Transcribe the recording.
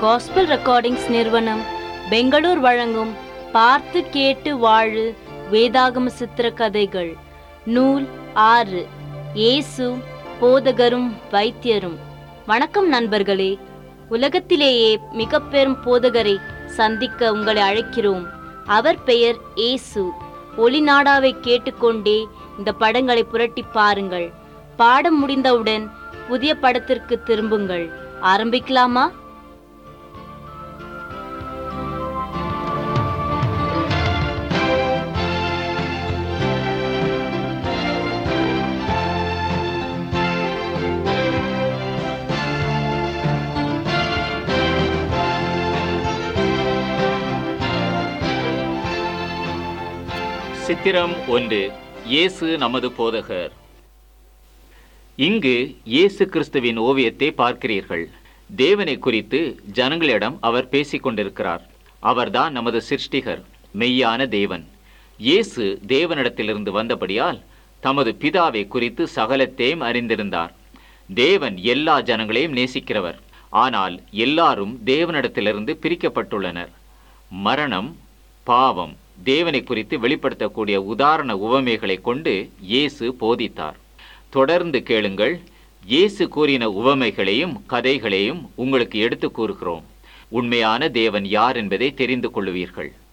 gospel recordings நிறுவனம் பெங்களூர் வழங்கும் பார்த்து கேட்டு வாழு வேதாகம சித்திர கதைகள் நூல் ஆறு இயேசு போதகரும் வைத்தியரும் வணக்கம் நண்பர்களே உலகத்திலேயே மிக பெரும் போதகரை சந்திக்க உங்களை அழைக்கிறோம் அவர் பெயர் இயேசு ஒளிநாடாவை கேட்டுக்கொண்டே இந்த படங்களை புரட்டி பாருங்கள் பாடம் முடிந்தவுடன் புதிய படத்திற்கு திரும்புங்கள் ஆரம்பிக்கலாமா சித்திரம் ஒன்று இயேசு நமது போதகர் இங்கு இயேசு கிறிஸ்துவின் ஓவியத்தை பார்க்கிறீர்கள் தேவனை குறித்து ஜனங்களிடம் அவர் பேசிக் கொண்டிருக்கிறார் அவர்தான் நமது சிருஷ்டிகர் மெய்யான தேவன் இயேசு தேவனிடத்திலிருந்து வந்தபடியால் தமது பிதாவை குறித்து சகலத்தையும் அறிந்திருந்தார் தேவன் எல்லா ஜனங்களையும் நேசிக்கிறவர் ஆனால் எல்லாரும் தேவனிடத்திலிருந்து பிரிக்கப்பட்டுள்ளனர் மரணம் பாவம் தேவனை குறித்து வெளிப்படுத்தக்கூடிய உதாரண உவமைகளை கொண்டு இயேசு போதித்தார் தொடர்ந்து கேளுங்கள் இயேசு கூறின உவமைகளையும் கதைகளையும் உங்களுக்கு எடுத்து கூறுகிறோம் உண்மையான தேவன் யார் என்பதை தெரிந்து கொள்ளுவீர்கள்